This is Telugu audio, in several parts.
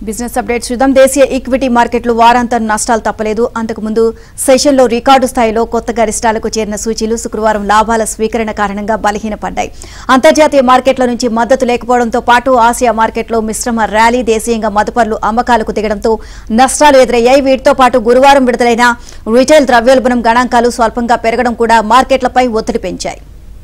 బిజినెస్ అప్డేట్స్ చూద్దాం దేశీయ ఈక్విటీ మార్కెట్లు వారాంతం నష్టాలు తప్పలేదు అంతకుముందు సెషన్లో రికార్డు స్థాయిలో కొత్త గరిష్టాలకు చేరిన సూచీలు శుక్రవారం లాభాల స్వీకరణ కారణంగా బలహీనపడ్డాయి అంతర్జాతీయ మార్కెట్ల నుంచి మద్దతు లేకపోవడంతో పాటు ఆసియా మార్కెట్లో మిశ్రమ ర్యాలీ దేశీయంగా మదుపర్లు అమ్మకాలకు దిగడంతో నష్టాలు ఎదురయ్యాయి వీటితో పాటు గురువారం విడుదలైన రిటైల్ ద్రవ్యోల్బణం గణాంకాలు స్వల్పంగా పెరగడం కూడా మార్కెట్లపై ఒత్తిడి పెంచాయి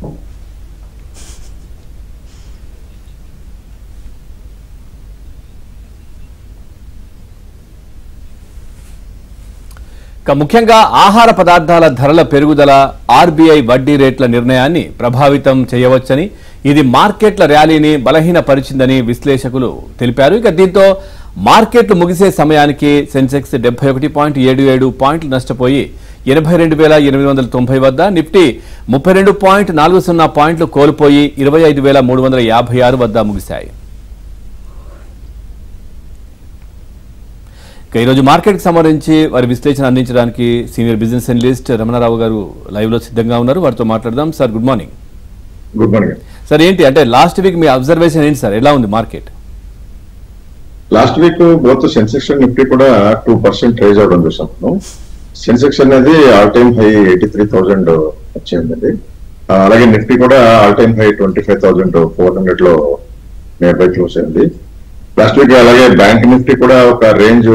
ఇక ముఖ్యంగా ఆహార పదార్థాల ధరల పెరుగుదల ఆర్బీఐ వడ్డీ రేట్ల నిర్ణయాన్ని ప్రభావితం చేయవచ్చని ఇది మార్కెట్ల ర్యాలీని బలహీనపరిచిందని విశ్లేషకులు తెలిపారు ఇక దీంతో మార్కెట్లు ముగిసే సమయానికి సెన్సెక్స్ డెబ్బై ఒకటి పాయింట్ ఏడు ఏడు పాయింట్లు నష్టపోయి ఎనభై రెండు వేల ఎనిమిది వందల తొంభై వద్ద నిఫ్టీ ముప్పై రెండు పాయింట్ నాలుగు సున్నా పాయింట్లు కోల్పోయి ఇరవై ఐదు వేల మూడు వందల యాభై ఆరు వద్ద ముగిశాయి ఇక ఈరోజు మార్కెట్కి సంబంధించి వారి విశ్లేషణ అందించడానికి సీనియర్ బిజినెస్ అనలిస్ట్ రమణారావు గారు లైవ్లో సిద్ధంగా ఉన్నారు వారితో మాట్లాడదాం sir good morning good morning sir ఏంటి అంటే లాస్ట్ వీక్ మీ అబ్జర్వేషన్ ఏంటి సార్ ఎలా ఉంది market last week both Sensex and Nifty కూడా టూ పర్సెంట్ రైజ్ అవడం చూసాం మనం సెన్సెక్స్ అనేది all time high eighty three thousand వచ్చిందండి ఆ, అలాగే నిఫ్టీ కూడా all time high twenty five thousand four hundred లో నియర్ బై క్లోజ్ అయింది లాస్ట్ వీక్ అలాగే బ్యాంక్ నిఫ్టీ కూడా ఒక range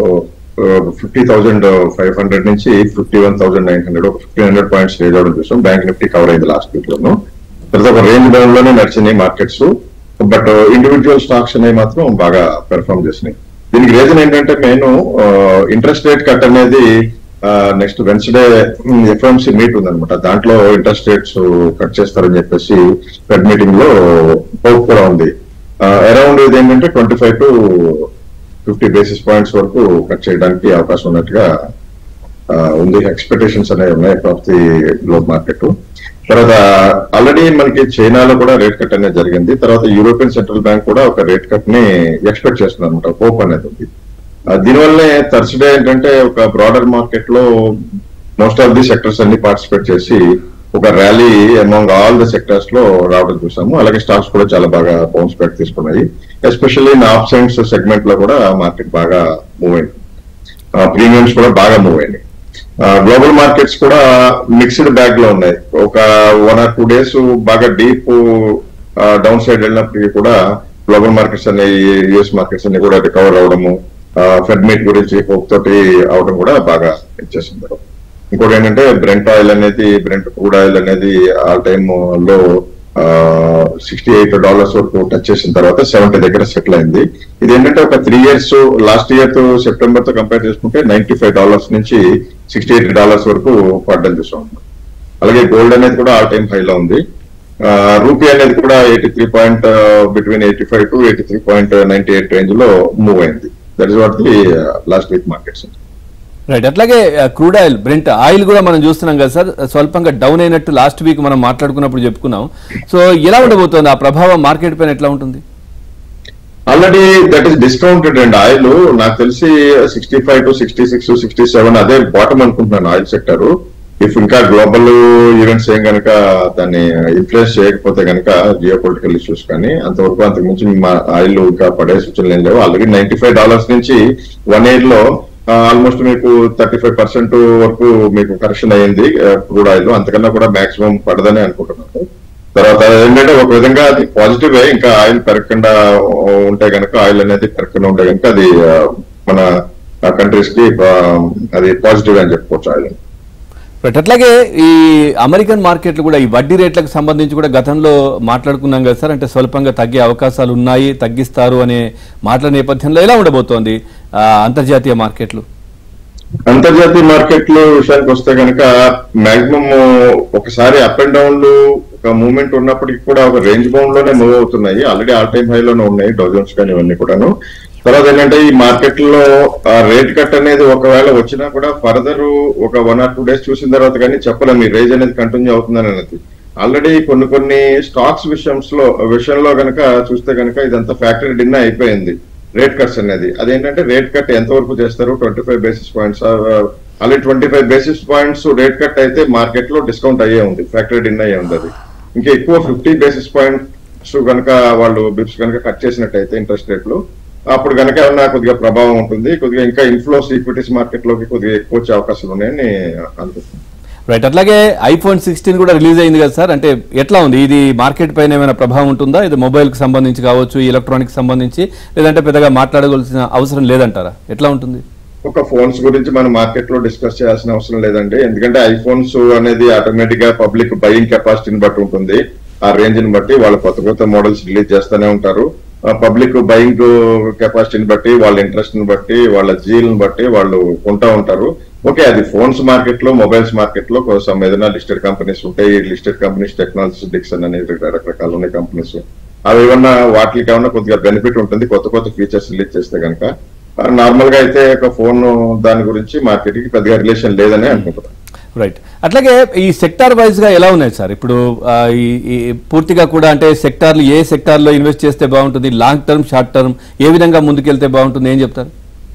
fifty thousand five hundred నుంచి fifty one thousand nine hundred ఒక ఫిఫ్టీన్ హండ్రెడ్ పాయింట్స్ రేజ్ అవడం చూసాం బ్యాంక్ నిఫ్టీ కవర్ అయింది లాస్ట్ వీక్ లోను తర్వాత ఒక రేంజ్ డౌన్ లోనే నడిచినాయి మార్కెట్స్ బట్ ఇండివిజువల్ స్టాక్స్ అనేవి మాత్రం బాగా పెర్ఫామ్ చేసినాయి దీనికి రీజన్ ఏంటంటే మెయిన్ ఇంట్రెస్ట్ రేట్ కట్ అనేది నెక్స్ట్ వెన్స్డే ఎఫ్ఎంసీ మీట్ ఉందన్నమాట దాంట్లో ఇంట్రెస్ట్ రేట్స్ కట్ చేస్తారని చెప్పేసి ఫెడ్ మీటింగ్ లో హోప్ కూడా ఉంది అరౌండ్ ఇది ఏంటంటే twenty five to fifty basis points వరకు కట్ చేయడానికి అవకాశం ఉన్నట్టుగా ఆ, ఉంది ఎక్స్పెక్టేషన్స్ అనేవి ఉన్నాయి ఆఫ్ ది గ్లోబ్ మార్కెట్ తర్వాత ఆల్రెడీ మనకి చైనాలో కూడా రేట్ కట్ అనేది జరిగింది తర్వాత యూరోపియన్ సెంట్రల్ బ్యాంక్ కూడా ఒక రేట్ కట్ ని ఎక్స్పెక్ట్ చేస్తుంది అనమాట హోప్ అనేది ఉంది ఆ, దీనివల్లనే థర్స్డే ఏంటంటే ఒక బ్రాడర్ మార్కెట్ లో మోస్ట్ ఆఫ్ ది సెక్టర్స్ అన్ని పార్టిసిపేట్ చేసి ఒక rally among all the sectors లో రావడం చూసాము అలాగే స్టాక్స్ కూడా చాలా బాగా బౌన్స్ బ్యాక్ తీసుకున్నాయి ఎస్పెషల్లీ నా ఆప్షన్స్ సెగ్మెంట్ లో కూడా మార్కెట్ బాగా మూవ్ అయింది ప్రీమియమ్స్ కూడా బాగా మూవ్ అయినాయి గ్లోబల్ మార్కెట్స్ కూడా మిక్స్డ్ బ్యాగ్ లో ఉన్నాయి ఒక వన్ ఆర్ టూ డేస్ బాగా డీప్ డౌన్ సైడ్ వెళ్ళినప్పటికీ కూడా గ్లోబల్ మార్కెట్స్ అన్ని యుఎస్ మార్కెట్స్ అన్ని కూడా రికవర్ అవడము ఫెడ్ మీట్ గురించి హోప్ తోటి అవడం కూడా బాగా ఇచ్చేసింది ఇంకోటి ఏంటంటే బ్రెంట్ ఆయిల్ అనేది బ్రెంట్ క్రూడ్ ఆయిల్ అనేది ఆల్ టైమ్ లో సిక్స్టీ ఎయిట్ డాలర్స్ వరకు టచ్ చేసిన తర్వాత సెవెంటీ దగ్గర సెటిల్ అయింది ఇది ఏంటంటే ఒక త్రీ ఇయర్స్ లాస్ట్ ఇయర్ తో సెప్టెంబర్ తో కంపేర్ చేసుకుంటే నైన్టీ ఫైవ్ డాలర్స్ నుంచి సిక్స్టీ ఎయిట్ డాలర్స్ వరకు పడ్డం చూసాం అలాగే గోల్డ్ అనేది కూడా ఆల్ టైమ్ హై లో ఉంది రూపీ అనేది కూడా eighty three point between eighty five to eighty three point ninety eight range లో మూవ్ అయింది that is what the last week markets right అట్లాగే క్రూడ్ ఆయిల్ బ్రెంట్ ఆయిల్ కూడా మనం చూస్తున్నాం కదా సార్ స్వల్పంగా డౌన్ అయినట్టు లాస్ట్ వీక్ మనం మాట్లాడుకున్నప్పుడు చెప్పుకున్నాం సో ఎలా ఉండబోతోంది ఆ ప్రభావం మార్కెట్ పైన ఎట్లా ఉంటుంది already that is discounted and oil నాకు తెలిసి sixty five to sixty six sixty seven అదే బాటమ్ అనుకుంటున్నాను ఆయిల్ సెక్టర్ ఇఫ్ ఇంకా గ్లోబల్ ఈవెంట్స్ ఏం కనుక దాన్ని ఇన్ఫ్లుయెన్స్ చేయకపోతే కనుక జియో పొలిటికల్ ఇష్యూస్ కానీ అంతవరకు అంతకు మించి మా ఆయిల్ ఇంకా పడే సూచనలు ఏం లేవు ఆల్రెడీ నైన్టీ ఫైవ్ డాలర్స్ నుంచి వన్ ఇయర్ లో ఆల్మోస్ట్ మీకు థర్టీ ఫైవ్ పర్సెంట్ వరకు మీకు కరెక్షన్ అయ్యింది క్రూడ్ ఆయిల్ అంతకన్నా కూడా మాక్సిమం పడదని అనుకుంటున్నాను తర్వాత ఏంటంటే ఒక విధంగా అది పాజిటివ్ ఇంకా ఆయిల్ పెరగకుండా ఉంటే గనక ఆయిల్ అనేది పెరగకుండా ఉంటే గనక అది ఆ, మన కంట్రీస్ కి ఆ, అది పాజిటివ్ అని చెప్పుకోవచ్చు ఆయిల్ రైట్ అట్లాగే ఈ అమెరికన్ మార్కెట్లు కూడా ఈ వడ్డీ రేట్లకు సంబంధించి కూడా గతంలో మాట్లాడుకున్నాం కదా సార్ అంటే స్వల్పంగా తగ్గే అవకాశాలు ఉన్నాయి తగ్గిస్తారు అనే మాటల నేపథ్యంలో ఎలా ఉండబోతోంది ఆ, అంతర్జాతీయ మార్కెట్లు అంతర్జాతీయ మార్కెట్లు విషయానికి వస్తే కనుక మాక్సిమం ఒకసారి అప్ అండ్ డౌన్లు ఒక మూవ్మెంట్ ఉన్నప్పటికీ కూడా ఒక రేంజ్ బౌండ్ లోనే మూవ్ అవుతున్నాయి ఆల్రెడీ ఆల్ టైమ్ హై లోనే ఉన్నాయి డౌజన్స్ కానీ ఇవన్నీ కూడాను తర్వాత ఏంటంటే ఈ మార్కెట్ లో రేట్ కట్ అనేది ఒకవేళ వచ్చినా కూడా ఫర్దర్ ఒక వన్ ఆర్ టూ డేస్ చూసిన తర్వాత కానీ చెప్పలేము ఈ రేంజ్ అనేది కంటిన్యూ అవుతుందని అనేది ఆల్రెడీ కొన్ని కొన్ని స్టాక్స్ విషయంలో విషయంలో కనుక చూస్తే కనుక ఇదంతా ఫ్యాక్టరీ డిన్ అయిపోయింది రేట్ కట్స్ అనేది అదేంటంటే రేట్ కట్ ఎంత వరకు చేస్తారు twenty five basis points already twenty five basis points rate cut అయితే మార్కెట్ లో డిస్కౌంట్ అయ్యే ఉంది ఫ్యాక్టరీ డిన్ అయ్యే ఉంది అది ఇంకా ఎక్కువ ఫిఫ్టీ బేసిస్ పాయింట్స్ కనుక వాళ్ళు బిప్స్ కనుక కట్ చేసినట్టయితే ఇంట్రెస్ట్ రేట్లు అప్పుడు కనుక ఏమన్నా కొద్దిగా ప్రభావం ఉంటుంది కొద్దిగా ఇంకా ఇన్ఫ్లోస్ ఈక్విటీస్ మార్కెట్ లోకి కొద్దిగా ఎక్కువ వచ్చే అవకాశాలు ఉన్నాయని అనుకుంటున్నాను రైట్ అట్లాగే ఐఫోన్ సిక్స్టీన్ కూడా రిలీజ్ అయింది కదా సార్ అంటే ఎట్లా ఉంది ఇది మార్కెట్ పైన ఏమైనా ప్రభావం ఉంటుందా ఇది మొబైల్ కి సంబంధించి కావచ్చు ఎలక్ట్రానిక్ సంబంధించి లేదంటే పెద్దగా మాట్లాడవలసిన అవసరం లేదంటారా ఎట్లా ఉంటుంది ఒక ఫోన్స్ గురించి మనం మార్కెట్ లో డిస్కస్ చేయాల్సిన అవసరం లేదండి ఎందుకంటే ఐఫోన్స్ అనేది ఆటోమేటిక్ గా పబ్లిక్ బయింగ్ కెపాసిటీని బట్టి ఉంటుంది ఆ రేంజ్ ని బట్టి వాళ్ళు కొత్త కొత్త మోడల్స్ రిలీజ్ చేస్తూనే ఉంటారు పబ్లిక్ బయింగ్ కెపాసిటీని బట్టి వాళ్ళ ఇంట్రెస్ట్ ని బట్టి వాళ్ళ జీల్ ని బట్టి వాళ్ళు కొంటా ఉంటారు ఓకే అది ఫోన్స్ మార్కెట్ లో మొబైల్స్ మార్కెట్ లో కోసం ఏదైనా లిస్టెడ్ కంపెనీస్ ఉంటాయి లిస్టెడ్ కంపెనీస్ టెక్నాలజీ డిక్సన్ అనేది రకరకాల ఉన్నాయి కంపెనీస్ అవి ఏమన్నా వాటికి ఏమన్నా కొద్దిగా బెనిఫిట్ ఉంటుంది కొత్త కొత్త ఫీచర్స్ రిలీజ్ చేస్తే కనుక నార్మల్ గా అయితే ఒక ఫోన్ దాని గురించి మార్కెట్ కి పెద్దగా రిలేషన్ లేదని అనుకుంటున్నాను రైట్ అట్లాగే ఈ సెక్టార్ వైజ్ గా ఎలా ఉన్నాయి సార్ ఇప్పుడు ఆ, ఈ ఈ పూర్తిగా కూడా అంటే సెక్టార్లు ఏ సెక్టార్ లో ఇన్వెస్ట్ చేస్తే బాగుంటుంది లాంగ్ టర్మ్ షార్ట్ టర్మ్ ఏ విధంగా ముందుకెళ్తే బాగుంటుంది ఏం చెప్తారు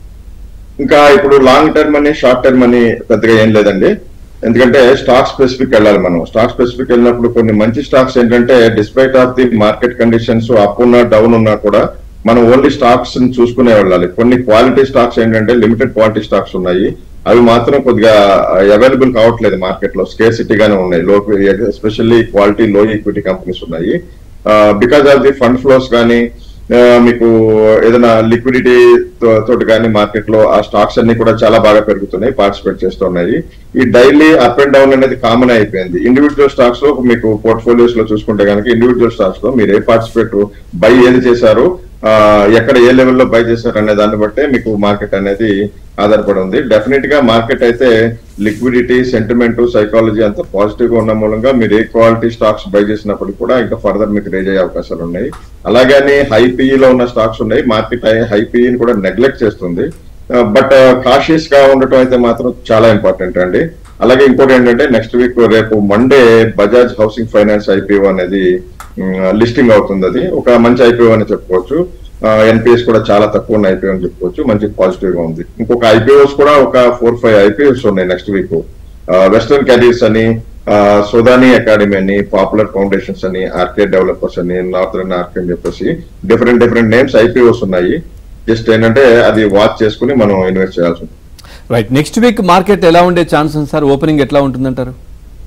ఇంకా ఇప్పుడు లాంగ్ టర్మ్ అని షార్ట్ టర్మ్ అని పెద్దగా ఏం లేదండి ఎందుకంటే స్టాక్ స్పెసిఫిక్ వెళ్ళాలి మనం స్టాక్ స్పెసిఫిక్ వెళ్ళినప్పుడు కొన్ని మంచి స్టాక్స్ ఏంటంటే despite of the market conditions up ఉన్నా డౌన్ ఉన్నా కూడా మనం ఓన్లీ స్టాక్స్ చూసుకునే వెళ్ళాలి కొన్ని క్వాలిటీ స్టాక్స్ ఏంటంటే లిమిటెడ్ క్వాలిటీ స్టాక్స్ ఉన్నాయి అవి మాత్రం కొద్దిగా అవైలబుల్ కావట్లేదు మార్కెట్ లో స్కేర్ సిటీగానే ఉన్నాయి లో ఎస్పెషల్లీ క్వాలిటీ లో ఈక్విటీ కంపెనీస్ ఉన్నాయి because of the fund flows కానీ ఆ, మీకు ఏదైనా లిక్విడిటీ తోటి కానీ మార్కెట్ లో ఆ స్టాక్స్ అన్ని కూడా చాలా బాగా పెరుగుతున్నాయి పార్టిసిపేట్ చేస్తున్నాయి ఈ డైలీ అప్ అండ్ డౌన్ అనేది కామన్ అయిపోయింది ఇండివిజువల్ స్టాక్స్ లో మీకు పోర్ట్ఫోలియోస్ లో చూసుకుంటే కనుక ఇండివిజువల్ స్టాక్స్ లో మీరు ఏ పార్టిసిపేట్ బై ఏది చేశారు ఆ, ఎక్కడ ఏ లెవెల్లో బై చేశారు అనే దాన్ని బట్టే మీకు మార్కెట్ అనేది ఆధారపడి ఉంది డెఫినెట్ గా మార్కెట్ అయితే లిక్విడిటీ సెంటిమెంట్ సైకాలజీ అంత పాజిటివ్ గా ఉన్న మూలంగా మీరు ఏ క్వాలిటీ స్టాక్స్ బై చేసినప్పటికీ కూడా ఇంకా ఫర్దర్ మీకు రేజ్ అయ్యే అవకాశాలు ఉన్నాయి అలాగని హై లో ఉన్న స్టాక్స్ ఉన్నాయి మార్కెట్ హై ని కూడా నెగ్లెక్ట్ చేస్తుంది బట్ కాషియస్ గా ఉండటం అయితే మాత్రం చాలా ఇంపార్టెంట్ అండి అలాగే ఇంకోటి ఏంటంటే నెక్స్ట్ వీక్ రేపు Monday Bajaj housing finance IPO అనేది లిస్టింగ్ అవుతుంది అది ఒక మంచి ఐపీఓ అని చెప్పుకోవచ్చు ఎన్పిఎస్ కూడా చాలా తక్కువ ఉన్న ఐపీఓ అని చెప్పుకోవచ్చు మంచి పాజిటివ్ గా ఉంది ఇంకొక ఐపీఓస్ కూడా ఒక ఫోర్ ఫైవ్ ఐపీఓస్ ఉన్నాయి నెక్స్ట్ వీక్ వెస్టర్న్ కెరీర్స్ అని ఆ, సోదాని అకాడమీ అని పాపులర్ ఫౌండేషన్స్ అని ఆర్కే డెవలపర్స్ అని నార్థరన్ ఆర్కే అని చెప్పేసి డిఫరెంట్ డిఫరెంట్ నేమ్స్ ఐపీఓస్ ఉన్నాయి జస్ట్ ఏంటంటే అది వాచ్ చేసుకుని మనం ఇన్వెస్ట్ చేయాల్సి ఉంటుంది రైట్ నెక్స్ట్ వీక్ మార్కెట్ ఎలా ఉండే ఛాన్స్ ఉంది సార్ ఓపెనింగ్ ఎట్లా ఉంటుందంటారు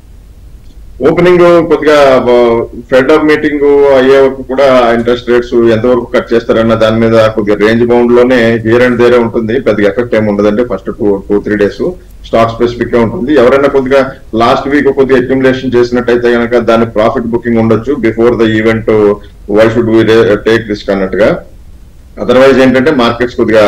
ఓపెనింగ్ కొద్దిగా ఫెడ్ ఆఫ్ మీటింగ్ అయ్యే వరకు కూడా ఇంట్రెస్ట్ రేట్స్ ఎంతవరకు కట్ చేస్తారన్న దాని మీద కొద్దిగా రేంజ్ బౌండ్ లోనే హియర్ అండ్ దేరే ఉంటుంది పెద్దగా ఎఫెక్ట్ ఏమి ఉండదండి first two two three days stock specific గా ఉంటుంది ఎవరైనా కొద్దిగా లాస్ట్ వీక్ కొద్దిగా అక్యుములేషన్ చేసినట్టయితే కనుక దాని ప్రాఫిట్ బుకింగ్ ఉండొచ్చు before the event why should we take risk అన్నట్టుగా అదర్వైజ్ ఏంటంటే మార్కెట్స్ కొద్దిగా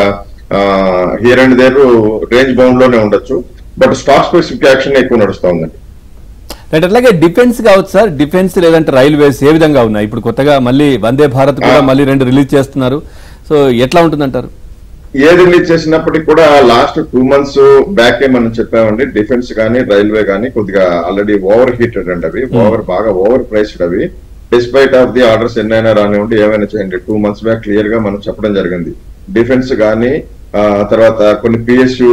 here and there range bound లోనే ఉండొచ్చు బట్ స్టాక్ స్పెసిఫిక్ యాక్షన్ ఎక్కువ నడుస్తా ఉందండి రైట్ అట్లాగే డిఫెన్స్ కావచ్చు సార్ డిఫెన్స్ లేదంటే రైల్వేస్ ఏ విధంగా ఉన్నాయి ఇప్పుడు కొత్తగా మళ్ళీ వందే భారత్ కూడా మళ్ళీ రెండు రిలీజ్ చేస్తున్నారు సో ఎట్లా ఉంటుందంటారు ఏ రిలీజ్ చేసినప్పటికీ కూడా లాస్ట్ టూ మంత్స్ బ్యాక్ మనం చెప్పామండి డిఫెన్స్ కానీ రైల్వే కానీ కొద్దిగా ఆల్రెడీ ఓవర్ హీటెడ్ అండి అవి ఓవర్ బాగా ఓవర్ ప్రైస్డ్ అవి డిస్పైట్ ఆఫ్ ది ఆర్డర్స్ ఎన్నైనా రానివ్వండి ఏమైనా చేయండి టూ మంత్స్ బ్యాక్ క్లియర్ గా మనం చెప్పడం జరిగింది డిఫెన్స్ కానీ ఆ, తర్వాత కొన్ని పిఎస్యు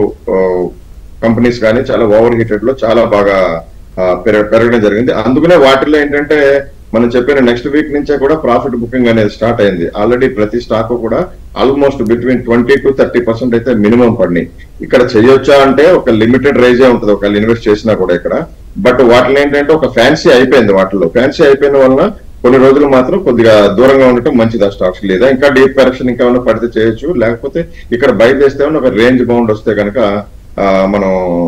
కంపెనీస్ కానీ చాలా ఓవర్ హీటెడ్ లో చాలా బాగా ఆ, పెరగ- పెరగడం జరిగింది అందుకనే వాటిలో ఏంటంటే మనం చెప్పిన నెక్స్ట్ వీక్ నుంచే కూడా ప్రాఫిట్ బుకింగ్ అనేది స్టార్ట్ అయింది ఆల్రెడీ ప్రతి స్టాక్ కూడా almost between twenty to thirty percent అయితే మినిమం పడినాయి ఇక్కడ చేయొచ్చా అంటే ఒక లిమిటెడ్ రైజే ఉంటుంది ఒకవేళ ఇన్వెస్ట్ చేసినా కూడా ఇక్కడ బట్ వాటిలో ఏంటంటే ఒక ఫ్యాన్సీ అయిపోయింది వాటిలో ఫ్యాన్సీ అయిపోయిన వలన కొన్ని రోజులు మాత్రం కొద్దిగా దూరంగా ఉండటం మంచిది ఆ స్టాక్స్ లేదా ఇంకా డీప్ కరెక్షన్ ఇంకా ఏమైనా పడితే చేయొచ్చు లేకపోతే ఇక్కడ బై చేస్తే ఏమన్నా ఒక రేంజ్ బౌండ్ వస్తే కనుక ఆ, మనం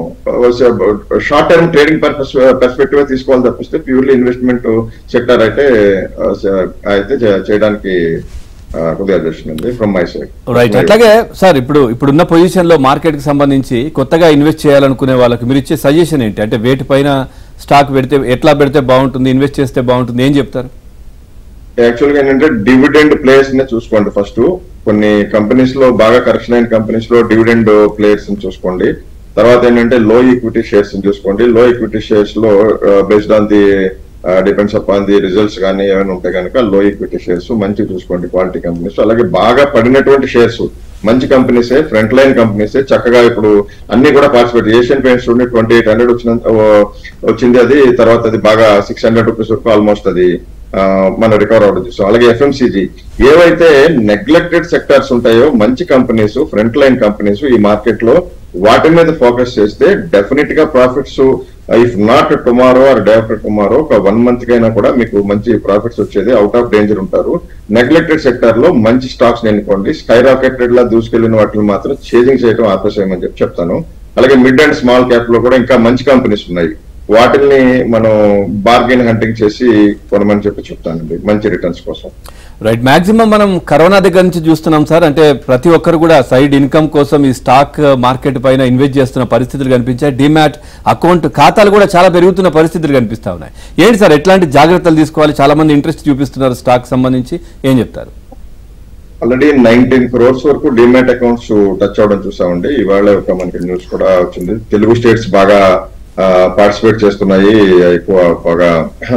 short term trading purpose perspective తీసుకోవాలి తప్పిస్తే ప్యూర్లీ ఇన్వెస్ట్మెంట్ సెక్టర్ అయితే ఆ, స- అయితే చే- చేయడానికి ఆ, కొద్దిగా చేస్తుంది ఫ్రమ్ మై సైడ్ రైట్ అట్లాగే సార్ ఇప్పుడు ఇప్పుడున్న పొజిషన్ లో మార్కెట్ కి సంబంధించి కొత్తగా ఇన్వెస్ట్ చేయాలనుకునే వాళ్ళకి మీరు ఇచ్చే సజెషన్ ఏంటి అంటే వేటి పైన స్టాక్ పెడితే ఎట్లా పెడితే బాగుంటుంది ఇన్వెస్ట్ చేస్తే బాగుంటుంది ఏం చెప్తారు యాక్చువల్ గా ఏంటంటే డివిడెండ్ ప్లేయర్స్ ని చూసుకోండి ఫస్ట్ కొన్ని కంపెనీస్ లో బాగా కరెక్షన్ అయిన కంపెనీస్ లో డివిడెండ్ ప్లేయర్స్ ని చూసుకోండి తర్వాత ఏంటంటే లో ఈక్విటీ షేర్స్ ని చూసుకోండి లో ఈక్విటీ షేర్స్ లో based on the depends upon the results కానీ ఏమైనా ఉంటే కనుక లో ఈక్విటీ షేర్స్ మంచి చూసుకోండి క్వాలిటీ కంపెనీస్ అలాగే బాగా పడినటువంటి షేర్స్ మంచి కంపెనీసే ఫ్రంట్ లైన్ కంపెనీసే చక్కగా ఇప్పుడు అన్ని కూడా పార్టిసిపేట్ ఏషియన్ పెయింట్స్ నుండి ట్వంటీ ఎయిట్ హండ్రెడ్ వచ్చిన వచ్చింది అది తర్వాత అది బాగా సిక్స్ హండ్రెడ్ రూపీస్ వరకు ఆల్మోస్ట్ అది ఆ, మనం రికవర్ అవ్వడం చూస్తాం అలాగే ఎఫ్ఎంసీజీ ఏవైతే నెగ్లెక్టెడ్ సెక్టార్స్ ఉంటాయో మంచి కంపెనీస్ ఫ్రంట్ లైన్ కంపెనీస్ ఈ మార్కెట్ లో వాటి మీద ఫోకస్ చేస్తే డెఫినెట్ గా profits if not tomorrow or day after tomorrow ఒక వన్ మంత్ కైనా కూడా మీకు మంచి ప్రాఫిట్స్ వచ్చేది అవుట్ ఆఫ్ డేంజర్ ఉంటారు నెగ్లెక్టెడ్ సెక్టర్ లో మంచి స్టాక్స్ ఎన్నుకోండి స్కై రాకెటెడ్ లా దూసుకెళ్లిన వాటిని మాత్రం చేజింగ్ చేయడం ఆపేసేయమని చెప్పి చెప్తాను అలాగే మిడ్ అండ్ స్మాల్ క్యాప్ లో కూడా ఇంకా మంచి కంపెనీస్ ఉన్నాయి వాటిని మనం బార్గెన్ హంటింగ్ చేసి కొనమని చెప్పి చెప్తానండి మంచి రిటర్న్స్ కోసం రైట్ మాక్సిమం మనం కరోనా దగ్గర నుంచి చూస్తున్నాం సార్ అంటే ప్రతి ఒక్కరు కూడా సైడ్ ఇన్కమ్ కోసం ఈ స్టాక్ మార్కెట్ పైన ఇన్వెస్ట్ చేస్తున్న పరిస్థితులు కనిపించాయి డిమాట్ అకౌంట్ ఖాతాలు కూడా చాలా పెరుగుతున్న పరిస్థితులు కనిపిస్తా ఉన్నాయి ఏంటి సార్ ఎట్లాంటి జాగ్రత్తలు తీసుకోవాలి చాలా మంది ఇంట్రెస్ట్ చూపిస్తున్నారు స్టాక్ సంబంధించి ఏం చెప్తారు ఆల్రెడీ నైన్టీన్ క్రోర్స్ వరకు డిమాట్ అకౌంట్స్ టచ్ అవడం చూసామండి ఇవాళ ఒక మనకి న్యూస్ కూడా వచ్చింది తెలుగు స్టేట్స్ బాగా పార్టిసిపేట్ చేస్తున్నాయి ఎక్కువ బాగా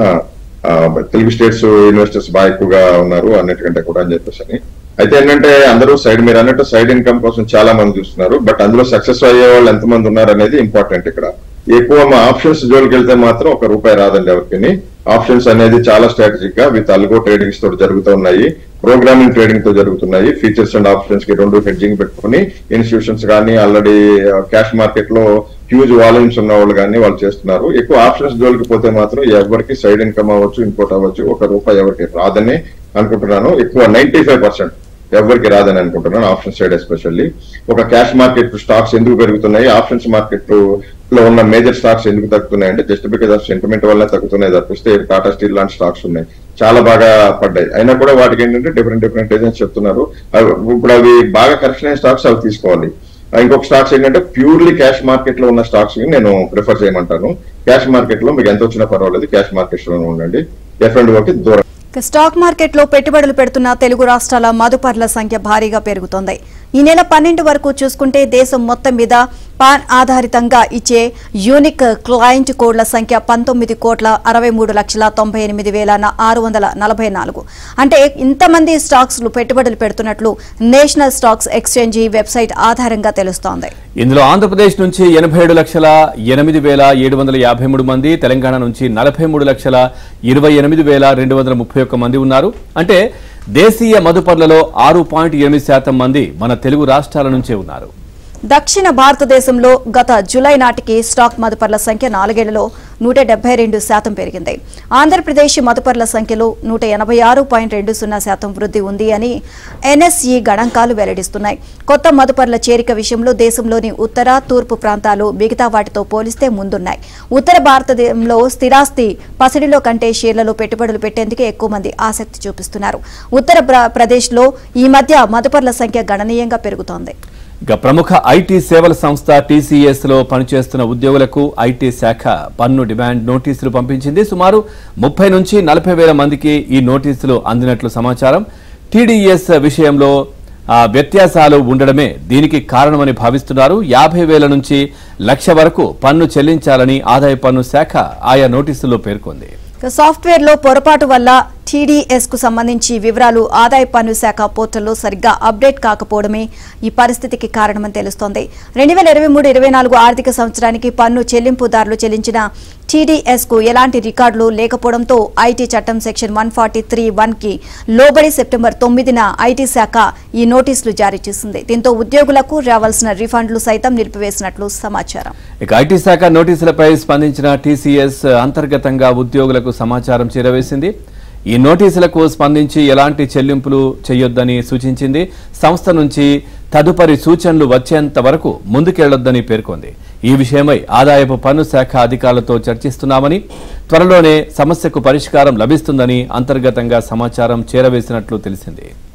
ఆ, తెలుగు స్టేట్స్ ఇన్వెస్టర్స్ బాగా ఎక్కువగా ఉన్నారు అన్నిటికంటే కూడా అని చెప్పేసి అని అయితే ఏంటంటే అందరూ సైడ్ మీరు అన్నట్టు సైడ్ ఇన్కమ్ కోసం చాలా మంది చూస్తున్నారు బట్ అందులో సక్సెస్ అయ్యే వాళ్ళు ఎంతమంది ఉన్నారు అనేది ఇంపార్టెంట్ ఇక్కడ ఎక్కువ మా ఆప్షన్స్ జోలికి వెళ్తే మాత్రం ఒక రూపాయి రాదండి ఎవరికి ఆప్షన్స్ అనేది చాలా స్ట్రాటజిక్ గా విత్ అల్గో ట్రేడింగ్స్ తోటి జరుగుతూ ఉన్నాయి ప్రోగ్రామింగ్ ట్రేడింగ్ తో జరుగుతున్నాయి ఫీచర్స్ అండ్ ఆప్షన్స్ కి రెండు హెడ్జింగ్ పెట్టుకుని ఇన్స్టిట్యూషన్స్ కానీ ఆల్రెడీ క్యాష్ మార్కెట్ లో హ్యూజ్ వాల్యూమ్స్ ఉన్న వాళ్ళు కానీ వాళ్ళు చేస్తున్నారు ఎక్కువ ఆప్షన్స్ జోలికి పోతే మాత్రం ఎవరికి సైడ్ ఇన్కమ్ అవ్వచ్చు ఇంకోటి అవ్వచ్చు ఒక రూపాయి ఎవరికి రాదని అనుకుంటున్నాను ఎక్కువ నైన్టీ ఫైవ్ పర్సెంట్ ఎవరికి రాదని అనుకుంటున్నాను ఆప్షన్ సైడ్ ఎస్పెషల్లీ ఒక క్యాష్ మార్కెట్ స్టాక్స్ ఎందుకు పెరుగుతున్నాయి ఆప్షన్స్ మార్కెట్ లో ఉన్న మేజర్ స్టాక్స్ ఎందుకు తగ్గుతున్నాయి అంటే జస్ట్ బికాస్ ఆఫ్ సెంటిమెంట్ వల్ల తగ్గుతున్నాయి తప్పిస్తే టాటా స్టీల్ లాంటి స్టాక్స్ ఉన్నాయి చాలా బాగా పడ్డాయి అయినా కూడా వాటికి ఏంటంటే డిఫరెంట్ డిఫరెంట్ ఏజెంట్స్ చెప్తున్నారు అవి- ఇప్పుడు అవి బాగా కరెక్షన్ అయిన స్టాక్స్ అవి తీసుకోవాలి ఆ, ఇంకొక స్టాక్స్ ఏంటంటే ప్యూర్లీ క్యాష్ మార్కెట్ లో ఉన్న స్టాక్స్ ని నేను ప్రిఫర్ చేయమంటాను క్యాష్ మార్కెట్ లో మీకు ఎంత వచ్చినా పర్వాలేదు క్యాష్ మార్కెట్ లో ఉండండి ఎఫ్ అండ్ ఓకి దూరం ఇక స్టాక్ మార్కెట్లో పెట్టుబడులు పెడుతున్న తెలుగు రాష్ట్రాల మదుపర్ల సంఖ్య భారీగా పెరుగుతోంది ఈ నెల పన్నెండు వరకు చూసుకుంటే దేశం మొత్తం మీద పాన్ ఆధారితంగా ఇచ్చే యూనిక్ క్లయింట్ కోడ్ల సంఖ్య పంతొమ్మిది కోట్ల అరవై మూడు లక్షల తొంభై ఎనిమిది వేల న- ఆరు వందల నలభై నాలుగు అంటే ఇంతమంది స్టాక్స్ పెట్టుబడులు పెడుతున్నట్లు నేషనల్ స్టాక్స్ ఎక్స్చేంజి వెబ్సైట్ ఆధారంగా తెలుస్తోంది ఇందులో ఆంధ్రప్రదేశ్ నుంచి ఎనభై ఏడు లక్షల ఎనిమిది వేల ఏడు వందల యాభై మూడు మంది తెలంగాణ నుంచి నలభై మూడు లక్షల ఇరవై ఎనిమిది వేల రెండు వందల ముప్పై ఒక్క మంది ఉన్నారు అంటే దేశీయ మదుపర్లలో ఆరు పాయింట్ ఎనిమిది శాతం మంది మన తెలుగు రాష్ట్రాల నుంచే ఉన్నారు దక్షిణ భారతదేశంలో గత జులై నాటికి స్టాక్ మదుపర్ల సంఖ్య నాలుగేళ్లలో నూట డెబ్బై రెండు శాతం పెరిగింది ఆంధ్రప్రదేశ్ మదుపర్ల సంఖ్యలో నూట ఎనభై ఆరు పాయింట్ రెండు సున్నా శాతం వృద్ధి ఉంది అని ఎన్ఎస్ఈ గణాంకాలు వెల్లడిస్తున్నాయి కొత్త మదుపర్ల చేరిక విషయంలో దేశంలోని ఉత్తర తూర్పు ప్రాంతాలు మిగతా వాటితో పోలిస్తే ముందున్నాయి ఉత్తర భారతదేశంలో స్థిరాస్తి పసిడిలో కంటే షేర్లలో పెట్టుబడులు పెట్టేందుకే ఎక్కువ మంది ఆసక్తి చూపిస్తున్నారు ఉత్తర ప్ర- ప్రదేశ్లో ఈ మధ్య మదుపర్ల సంఖ్య గణనీయంగా పెరుగుతోంది ఇక ప్రముఖ ఐటీ సేవల సంస్థ టీసీఎస్ లో పనిచేస్తున్న ఉద్యోగులకు ఐటీ శాఖ పన్ను డిమాండ్ నోటీసులు పంపించింది సుమారు ముప్పై నుంచి నలభై వేల మందికి ఈ నోటీసులు అందినట్లు సమాచారం టీడీఎస్ విషయంలో ఆ, వ్యత్యాసాలు ఉండడమే దీనికి కారణమని భావిస్తున్నారు యాభై వేల నుంచి లక్ష వరకు పన్ను చెల్లించాలని ఆదాయ పన్ను శాఖ ఆయా నోటీసుల్లో పేర్కొంది ఇక సాఫ్ట్వేర్ లో పొరపాటు వల్ల టీడీఎస్ కు సంబంధించి వివరాలు ఆదాయ పన్ను శాఖ పోర్టల్లో సరిగ్గా అప్డేట్ కాకపోవడమే ఈ పరిస్థితికి కారణమని తెలుస్తోంది రెండు వేల ఇరవై మూడు ఇరవై నాలుగు ఆర్థిక సంవత్సరానికి పన్ను చెల్లింపుదారులు చెల్లించిన టీడీఎస్ కు ఎలాంటి రికార్డులు లేకపోవడంతో ఐటీ చట్టం section one forty three one కి లోబడి సెప్టెంబర్ తొమ్మిదిన ఐటీ శాఖ ఈ నోటీసులు జారీ చేసింది దీంతో ఉద్యోగులకు రావాల్సిన రిఫండ్లు సైతం నిలిపివేసినట్లు సమాచారం ఇక ఐటీ శాఖ నోటీసులపై స్పందించిన టీసీఎస్ అంతర్గతంగా ఉద్యోగులకు సమాచారం చేరవేసింది ఈ నోటీసులకు స్పందించి ఎలాంటి చెల్లింపులు చేయొద్దని సూచించింది సంస్థ నుంచి తదుపరి సూచనలు వచ్చేంత వరకు ముందుకెళ్లొద్దని పేర్కొంది ఈ విషయమై ఆదాయపు పన్ను శాఖ అధికారులతో చర్చిస్తున్నామని త్వరలోనే సమస్యకు పరిష్కారం లభిస్తుందని అంతర్గతంగా సమాచారం చేరవేసినట్లు తెలిసింది